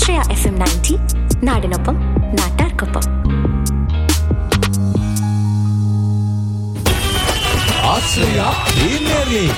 ആശ്രയ F M ninety നാടിനൊപ്പം നാട്ടാർക്കൊപ്പം Ashraya premier league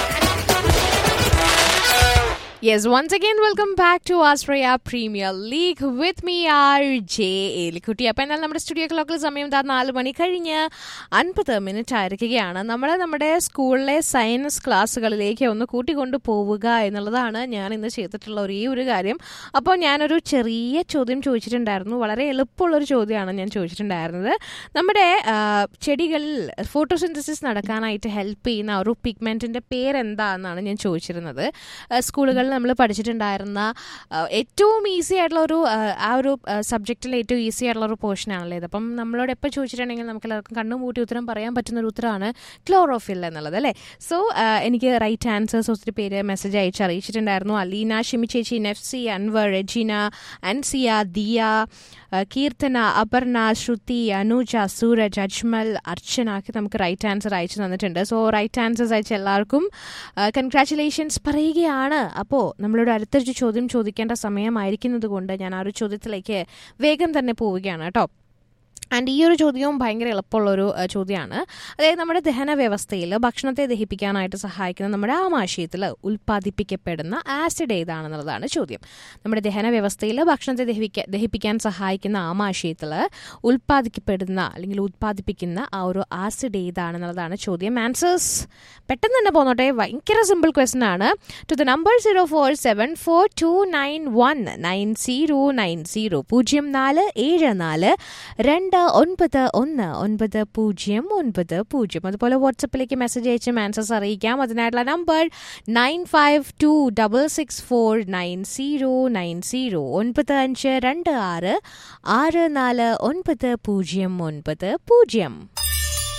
Yes, once again, welcome back to Australia Premier League with me, RJ എലിക്കുട്ടി അപ്പം എന്നാൽ നമ്മുടെ സ്റ്റുഡിയോ ക്ലോക്കിൽ സമയം താ നാല് മണി കഴിഞ്ഞ് അൻപത് മിനിറ്റ് ആയിരിക്കുകയാണ് നമ്മൾ നമ്മുടെ സ്കൂളിലെ സയൻസ് ക്ലാസ്സുകളിലേക്ക് ഒന്ന് കൂട്ടിക്കൊണ്ടു പോവുക എന്നുള്ളതാണ് ഞാൻ ഇന്ന് ചെയ്തിട്ടുള്ള ഒരേ ഒരു കാര്യം അപ്പോൾ ഞാനൊരു ചെറിയ ചോദ്യം ചോദിച്ചിട്ടുണ്ടായിരുന്നു വളരെ എളുപ്പമുള്ളൊരു ചോദ്യമാണ് ഞാൻ ചോദിച്ചിട്ടുണ്ടായിരുന്നത് നമ്മുടെ ആ, ചെടികളിൽ ഫോട്ടോസിന്തസിസ് നടക്കാനായിട്ട് ഹെൽപ്പ് ചെയ്യുന്ന ഒരു പിഗ്മെൻറ്റിൻ്റെ പേരെന്താണെന്നാണ് ഞാൻ ചോദിച്ചിരുന്നത് ആ, സ്കൂളുകളിൽ നമ്മൾ പഠിച്ചിട്ടുണ്ടായിരുന്ന ആ, ഏറ്റവും ഈസി ആയിട്ടുള്ള ഒരു ആ, ആ ഒരു സബ്ജക്റ്റിൽ ഏറ്റവും ഈസി ആയിട്ടുള്ള ഒരു പോർഷൻ ആണല്ലോ ഇത് അപ്പം നമ്മളോട് എപ്പോൾ ചോദിച്ചിട്ടുണ്ടെങ്കിൽ നമുക്ക് എല്ലാവർക്കും കണ്ണും പൂട്ടി ഉത്തരം പറയാൻ പറ്റുന്ന ഒരു ഉത്തരമാണ് ക്ലോറോഫിൽ എന്നുള്ളത് അല്ലേ സോ എനിക്ക് റൈറ്റ് ആൻസേഴ്സ് ഒത്തിരി പേര് മെസ്സേജ് അയച്ച് അറിയിച്ചിട്ടുണ്ടായിരുന്നു അലീന ഷിമി ചേച്ചി നെഫ്സി അൻവർ റെജീന അൻസിയ ദിയ ആ, കീർത്തന അപർണ ശ്രുതി അനുജ സൂരജ് അജ്മൽ അർച്ചനക്ക് നമുക്ക് റൈറ്റ് ആൻസർ അയച്ചു തന്നിട്ടുണ്ട് സോ റൈറ്റ് ആൻസേഴ്സ് അയച്ച എല്ലാവർക്കും കൺഗ്രാറ്റുലേഷൻസ് പറയുകയാണ് അപ്പോൾ നമ്മളോട് അടുത്തൊരു ചോദ്യം ചോദിക്കേണ്ട സമയമായിരിക്കുന്നത് കൊണ്ട് ഞാൻ ആ ഒരു ചോദ്യത്തിലേക്ക് വേഗം തന്നെ പോവുകയാണ് കേട്ടോ ആൻഡ് ഈ ഒരു ചോദ്യവും ഭയങ്കര എളുപ്പമുള്ളൊരു ആ, ചോദ്യമാണ് അതായത് നമ്മുടെ ദഹന വ്യവസ്ഥയിൽ ഭക്ഷണത്തെ ദഹിപ്പിക്കാനായിട്ട് സഹായിക്കുന്ന നമ്മുടെ ആമാശയത്തിൽ ഉൽപ്പാദിപ്പിക്കപ്പെടുന്ന ആസിഡ് ഏതാണെന്നുള്ളതാണ് ചോദ്യം നമ്മുടെ ദഹന വ്യവസ്ഥയിൽ ഭക്ഷണത്തെ ദഹിപ്പിക്ക ദഹിപ്പിക്കാൻ സഹായിക്കുന്ന ആമാശയത്തിൽ ഉൽപ്പാദിക്കപ്പെടുന്ന അല്ലെങ്കിൽ ഉൽപ്പാദിപ്പിക്കുന്ന ആ ഒരു ആസിഡ് ഏതാണെന്നുള്ളതാണ് ചോദ്യം ആൻസേഴ്സ് പെട്ടെന്ന് തന്നെ പോന്നോട്ടെ ഭയങ്കര സിമ്പിൾ ക്വസ്റ്റൻ ആണ് to the number zero four seven four two nine one nine zero nine zero പൂജ്യം നാല് ഏഴ് നാല് രണ്ട് ഒൻപത് ഒന്ന് ഒൻപത് പൂജ്യം ഒൻപത് പൂജ്യം അതുപോലെ വാട്സപ്പിലേക്ക് മെസ്സേജ് അയച്ചും ആൻസേഴ്സ് അറിയിക്കാം അതിനായിട്ടുള്ള number nine five two double six four nine zero nine zero ഒൻപത് അഞ്ച് രണ്ട് ആറ് ആറ് നാല് ഒൻപത് പൂജ്യം ഒൻപത് പൂജ്യം